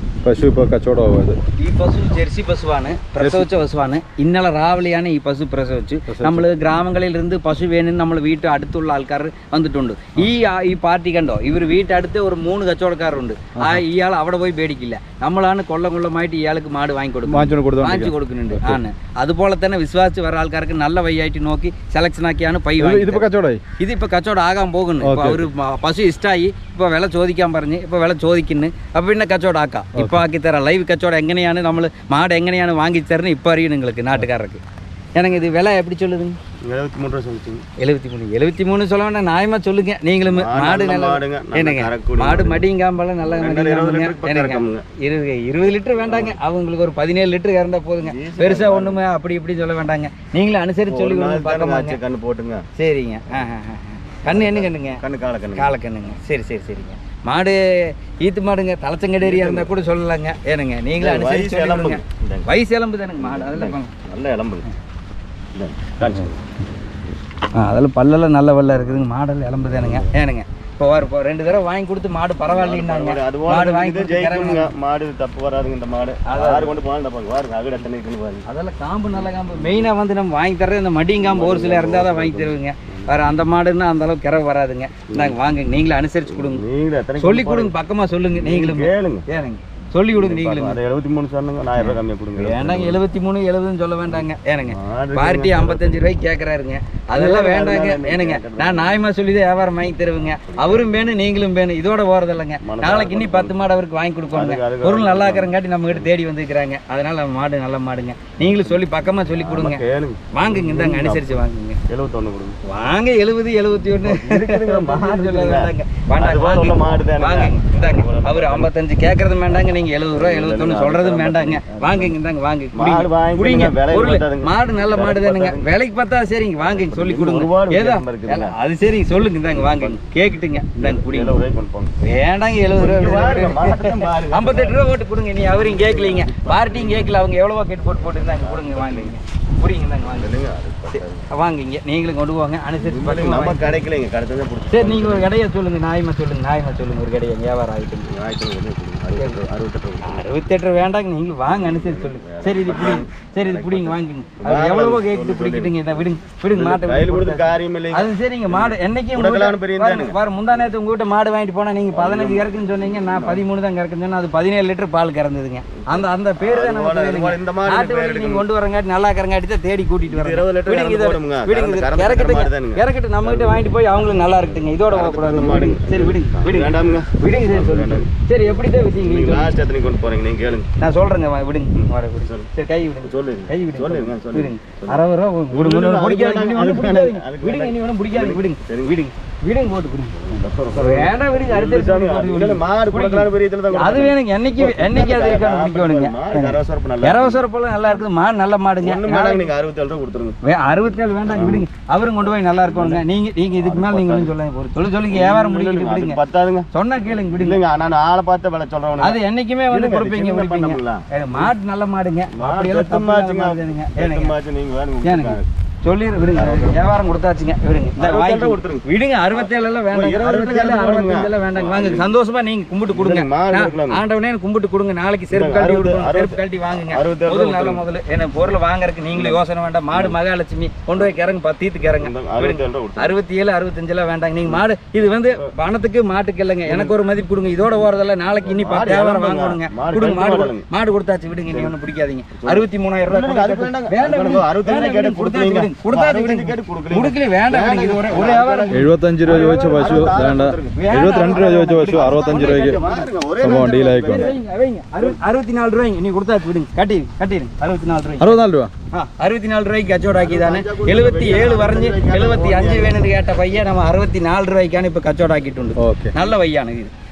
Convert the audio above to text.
പശു ഇപ്പോൾ കച്ചവടമാവും ഇത് ഈ പശു ജെർസി പശുവാണ് പ്രസവിച്ച പശുവാണ് ഇന്നലെ രാവിലെയാണ് ഈ പശു പ്രസവിച്ചു നമ്മൾ ഗ്രാമങ്ങളിൽ ഇருந்து പശു വേണമെന്ന് നമ്മൾ വീട്ട് അടുത്തുള്ള ആൾക്കാർ വന്നിട്ടുണ്ട് ഈ ആ- ഈ പാർട്ടി കണ്ടോ ഇവർ വീട്ടടുത്ത് ഒരു മൂന്ന് കച്ചവടക്കാരുണ്ട് ആ ഇയാൾ അവിടെ പോയി മേടിക്കില്ല നമ്മളാണ് കൊള്ളം കൊള്ളമായിട്ട് ഇയാൾക്ക് മാട് വാങ്ങിക്കൊടുക്കും വാങ്ങിച്ചുകൊണ്ട് കൊടുത്തോണ്ടിരിക്കുക വാങ്ങിച്ചു കൊടുക്കുന്നുണ്ട് ആണ് അതുപോലെ തന്നെ വിശ്വാസിച്ച് വേറെ ആൾക്കാർക്ക് നല്ല വയ്യായിട്ട് നോക്കി സെലക്ഷൻ ആക്കിയാണ് പൈ ഇത് ഇതിപ്പോൾ വാങ്ങി കച്ചവടമായി ഇതിപ്പോ കച്ചവടം ആകാൻ പോകുന്നു ഇപ്പൊ Okay. ഒരു മ- പശു ഇഷ്ടമായി ഇപ്പൊ വില ചോദിക്കാൻ പറഞ്ഞ് ഇപ്പൊ വില ചോദിക്കുന്നു അപ്പൊ പിന്നെ കച്ചവടം ആക്കാം ഇപ്പൊ ആക്കി തരാം ലൈവ് കച്ചവടം എങ്ങനെയാണ് നമ്മൾ മാട് എങ്ങനെയാണ് വാങ്ങി തരുന്നത് ഇപ്പൊ അറിയും നിങ്ങൾക്ക് നാട്ടുകാർക്ക് எனக்கு இது விலை எப்படி சொல்லுதுங்க எழுபத்தி மூணு ரூபா சொல்லிச்சுங்க எழுபத்தி மூணு எழுபத்தி மூணு சொல்ல வேண்டாம் நியாயமா சொல்லுங்க நீங்களும் மாடு மாடு நல்ல நல்ல மாடுங்க, நல்ல என்னங்க கறக்கூடிய மாடு மாடு. மடிங்காம்பல நல்ல ரெண்டரை இருபது மடிங்காம்புங்க லிட்டருக்கு பக்கம் என்னங்க இருக்கமுங்க. இருபது இருபது லிட்டர் வேண்டாங்க அவங்களுக்கு ஒரு பதினேழு லிட்டர் இறந்தா போதுங்க பெருசா ஒண்ணுமே அப்படி இப்படி சொல்ல வேண்டாங்க நீங்களும் அனுசரிச்சு சொல்லி ஒரு கொடுங்க நாள் தானே பார்க்கலாங்க ஆச்சு, கண்ணு போட்டுங்க சரிங்க ஆ ஆ ஆ, ஆ. கண்ணு என்ன கண்ணுங்க கண்ணு கால கண்ணு காலக்கண்ணுங்க சரி சரி சரிங்க மாடு ஈத்து மாடுங்க தலைச்சங்கடேரியா இருந்தா கூட சொல்லலாங்க ஏனுங்க நீங்களும் வயசு அனுசரிச்சு சொல்லி எலும்புங்க. கொடுங்க. இந்தாங்க. வயசு எலும்பு தானுங்க மாடு அதெல்லாம் பாருங்க. நல்ல இளம்புங்க இந்தாங்க, காமிச்சுங்க. ஆ அதெல்லாம் பல்லெல்லாம் நல்ல பல்ல இருக்குதுங்க மாடெல்லாம் எலும்பு தானுங்க ஏனுங்க இப்போ வர இப்போ ரெண்டு தடவை வாங்கி கொடுத்து மாடு பரவாயில்லைன்னாங்க அது போல மாடு வாங்கி இது கொடுத்து ஜெயிக்குங்க கறங்க. மாடு தப்பு வராதுங்க இந்த மாடு யாரு கொண்டு போனாலும் தப்பாங்க பாருங்க அகட எத்தனை இருக்குன்னு பாருங்க அதெல்லாம் காம்பு நல்ல காம்பு மெயினாக வந்து நம்ம வாங்கி தர்றது இந்த மடியும் காம்பு ஒரு சில இருந்தால் தான் வாங்கி தருவீங்க வேற அந்த மாடுன்னா அந்த அளவுக்கு கிரவு வராதுங்க நாங்கள் வாங்க நீங்களும் அனுசரிச்சு கொடுங்க நீங்களும் எத்தனை சொல்லி கொடுங்க பக்கமாக சொல்லுங்க நீங்களும் கேளுங்க ஏனுங்க சொல்லி கொடுங்க நீங்களும் அது எழுபத்தி மூணு சொன்னங்க நான் ஆயிரம் ரூபாய் கம்மியாக கொடுங்க வேண்டாங்க எழுபத்தி மூணு எழுபதுன்னு சொல்ல வேண்டாங்க ஏனுங்க மாடு பார்ட்டி ஐம்பத்தஞ்சு ரூபாய்க்கு கேட்குறாருங்க அதெல்லாம் வேண்டாங்க ஏனுங்க நான் நியாயமா சொல்லி தான் வியாபாரம் வாங்கி தருவேங்க அவரும் வேணும் நீங்களும் வேணும் இதோட போறது இல்லைங்க நாளைக்கு இன்னி பத்து மாடு அவருக்கு வாங்கி கொடுக்கணுங்க அதுக்கு- அதுக்கு பொருள் நல்லா இருக்கிறங்காட்டி நம்ம கிட்ட தேடி வந்துருக்கிறாங்க அதனால நம்ம மாடு நல்ல மாடுங்க நீங்களும் சொல்லி பக்கமா சொல்லி கொடுங்க கேளுங்க வாங்குங்க இந்தாங்க அனுசரிச்சு வாங்குங்க எழுபத்தொன்னு கொடுங்க வாங்க எழுபது எழுபத்தி ஒன்று வேண்டாங்க அது போல உள்ள மாடு தானே. வாங்குங்க இந்தாங்க அவர் ஐம்பத்தஞ்சு கேட்கறதும் வேண்டாங்க நீங்க எழுபது ரூபா எழுபத்தொன்னு சொல்றதும் வேண்டாங்க வாங்குங்க இந்தாங்க வாங்க மாடு வாங்கி குடிங்க விலைக்கு பொருள் பத்தாதுங்க. மாடு நல்ல மாடு விலைக்கு தானுங்க பத்தாதுங்க. விலைக்கு பார்த்தா சரிங்க வாங்குங்க சொல்லி கொடுங்க ரூபாய் ஏதோ வித்தியாசம் இருக்குதுங்க. அது சரிங்க சொல்லுங்க இந்தாங்க வாங்குங்க கேக்குட்டுங்க இந்தாங்க குடிங்க எழுபது ரூபாய்க்கு கொண்டு போங்க வேண்டாங்க எழுபது பாருங்க, ரூபா மாட்டை பாருங்க. ஐம்பத்தெட்டு ரூபா போட்டு கொடுங்க நீ அவரையும் கேட்கலீங்க பார்ட்டியும் கேட்கல அவங்க எவ்வளவோ கேட்டு போட்டு போட்டு இருந்தாங்க கொடுங்க வாங்குங்க குடிங்க இந்தாங்க வாங்க இல்லைங்க, அது பத்தாது. வாங்குங்க நீங்களும் கொண்டு போங்க அனுசரிச்சு இல்லைங்க, பக்கமா நம்ம வாங்க. கிடைக்கலைங்க கிடைச்சதே பிடிச்சி சரி நீங்க ஒரு கடையை சொல்லுங்க நியாயமா சொல்லுங்க நியாயமா சொல்லுங்க ஒரு கடையை வியாபாரம் ஆகிட்டு ஆயிரத்தி ஐநூறு கொடுங்க அறுபத்தெட்டு ரூபா, அறுபத்தெட்டு ரூபா கொடுங்க. அறுபத்தெட்டு ரூபா வேண்டாங்க நீங்களும் வாங்க அனுசரிச்சு சொல்லுங்க சரி இது பிடிங்க சரி இது பிடிங்க வாங்குங்க அது எவ்வளவோ கேட்டு பிடிக்கிட்டுங்க இதை விடுங்க விடுங்க மாட்டை கையில் விடுங்க. கொடுத்து காரியம் இல்லைங்க அது சரிங்க மாடு என்னைக்கும் கொடுக்கலாம்னு பெரிய பாருங்க பாரு முந்தா நேரத்து உங்ககிட்ட மாடு வாங்கிட்டு போனா நீங்க பதினஞ்சு கறக்குன்னு சொன்னீங்க நான் பதிமூணு தான் கறக்குன்னு சொன்னா அது பதினேழு லிட்டர் பால் கறந்ததுங்க அந்த அந்த பேரு தான் அது நமக்கு போல- அது வேணுங்க. போல இந்த மாடு நாட்டு பேர் வழி நீங்க கொண்டு வரங்காட்டி நல்லா கறங்காட்டி தான் தேடி கூட்டிட்டு வரேன் இருபது லிட்டர் விடுங்க கறந்து இதை போடுங்க. விடுங்க கறந்து- இது கறந்து இறக்கட்டுங்க மாடு தானுங்க. இறக்கட்டு நம்ம கிட்ட வாங்கிட்டு போய் அவங்களுக்கு நல்லா இருக்குங்க இதோட போகக்கூடாது விடுங்க சரி விடுங்க விடுங்க வேண்டாமுங்க விடுங்க சரி சொல்லுங்க சரி எப்படி தான் விஷயம் நீங்க நீங்க லாஸ்ட் எத்தனை கொண்டு போறீங்க நீங்க கேளுங்க நான் சொல்றேங்க வா, விடுங்க வர விடுங்க சரி கை விடுங்க சொல்லுங்க கை விடுங்க சொல்லுங்க சொல்லுங்க விடுங்க அறுபது ரூபா விடுங்க விடுங்க இல்ல, ஒன்றும் பிடிக்காது அதுக்கு இனி ஒன்றும் வேண்டாம், பிடிக்காதுங்க அதுக்கு விடுங்க இனி ஒன்றும் பிடிக்காது விடுங்க சரி விடுங்க விடுங்க போட்டு விடுங்க வேண்டாம் விடுங்க அடுத்த இல்ல, மாடு கொடுக்கலாம்னு பெரிய இதுல தான் அது வேணுங்க என்னைக்கு என்னைக்கு அது இருக்கான்னு பிடிக்கணுங்க மாடு கரவசரப்பு நல்லா இரவசரப்பெல்லாம் நல்லா இருக்குது மாடு நல்ல மாடுங்க ஒண்ணும் வேணாங்க நீங்க அறுபத்தேழு ரூபா கொடுத்துருங்க வே- அறுபத்தி ஏழு வேண்டாம் விடுங்க அவரும் கொண்டு போய் நல்லா இருக்கணுங்க நீங்க நீங்க இதுக்கு மேல நீங்க ஒன்றும் சொல்லுங்க ஒரு சொல்லி சொல்லுங்க வியாபாரம் முடிக்கிட்டு அதுக்கு விடுங்க பத்தாதுங்க சொன்னா கேளுங்க விடுங்க இல்லைங்க நான் ஆளை பார்த்து விலை சொல்றேன் அது என்னைக்குமே வந்து இல்லைங்க, கொடுப்பீங்க சின்ன விடுப்பீங்க பண்ணமுங்களா? ஏ, மாடு நல்ல மாடுங்க மாடு அப்படியெல்லாம் செத்து தப்பு இல்லாத மாச்சுங்க. மாடு தானுங்க. செத்து ஏனுங்க மாச்சு நீங்க வேணுங்க ஏனுங்க கொடுத்துருங்க. சொல்லிடு விடுங்க வியாபாரம் கொடுத்தாச்சுங்க விடுங்க இந்த அறுபத்தேழு வாங்கி கொடுத்துருங்க. விடுங்க அறுபத்தேழு எல்லாம் வேண்டாம் இருபது அறுபத்தேழு கொடுத்துருங்க. அறுபத்தஞ்சு எல்லாம் வேண்டாங்க வாங்க சந்தோஷமா நீங்க கும்பிட்டு கொடுங்க இல்லைங்க, மாடு நான் கொடுக்கலாங்க. ஆண்டவனே எனக்கு கும்பிட்டு கொடுங்க நாளைக்கு செருப்பு இல்லைங்க, கழட்டி அறுபது- கொடுக்கணும் அறுபது- செருப்பு கழட்டி வாங்குங்க அறுபத்தேழு முதல் ரூபா நல்ல முதல்ல என்ன பொருள் வாங்குறதுக்கு நீங்களும் யோசனை வேண்டாம் மாடு மகாலட்சுமி கொண்டு போய் கிறங்க பத்தீத்து கிறங்க இந்த அறுபத்தேழு ரூபா கொடுத்துருங்க. அறுபத்தி ஏழு அறுபத்தஞ்செல்லாம் வேண்டாங்க நீங்க மாடு இது வந்து பணத்துக்கு மாட்டுக்கு இல்லைங்க எனக்கு ஒரு மதிப்பு கொடுங்க இதோட போறதில்ல நாளைக்கு இன்னி மாடு பத்து வியாபாரம் இளம்புங்க. வாங்கணுங்க மாடு கொடுங்க மாடு கழுத்து கொடு- மாடுங்க. மாடு கொடுத்தாச்சு விடுங்க நீ ஒன்றும் பிடிக்காதீங்க அறுபத்தி மூணாயிரம் ரூபாய் இல்லைங்க, அதுக்கு கொடுத்தாச்சு. வேண்டாங்க. வேண்டாம் அதுக்கு விடுங்க. அறுபத்தஞ்சு வேண்டாம் கேட்டு விடுங்க. கொடுக்கலீங்க. கொடுத்தாச்சு விடுங்க. கொடுத்தாச்சு அறுபத்தஞ்சு விடுங்க. கேட்டு கொடுக்கலீங்க. கொடுக்கல வேண்டாம் விடுங்க. இது ஒரு ஒரு வியாபாரம் എഴുപത്തഞ്ച് രൂപ ചോദിച്ച പശു വേണ്ട എഴുപത്തിരണ്ട് രൂപ ചോദിച്ച പശു അറുപത്തഞ്ച് രൂപയ്ക്ക് பாருங்க, ஒரே സംഭവം ഡീലായിക്കോട്ടെ வைங்க, வைங்க. அறு- அறுபத்தி நாலு ரூபாய்ங்க நீ கொடுத்தாச்சு விடுங்க கட்டிடுங்க கட்டிடுங்க அறுபத்தி நாலு ரூபாய் അറുപത്തിനാല് രൂപ அறுபத்தி நாலு ரூபாய்க்கு கச்சோட ஆக்கிதானே எழுபத்தி ஏழு வரைஞ்சு எழுபத்தி அஞ்சு வேணும்னு கேட்ட பையன் நம்ம அறுபத்தி நாலு ரூபாய்க்கான இப்ப கச்சோட ஆக்கிட்டு உண்டு ഓക്കെ நல்ல வையான இது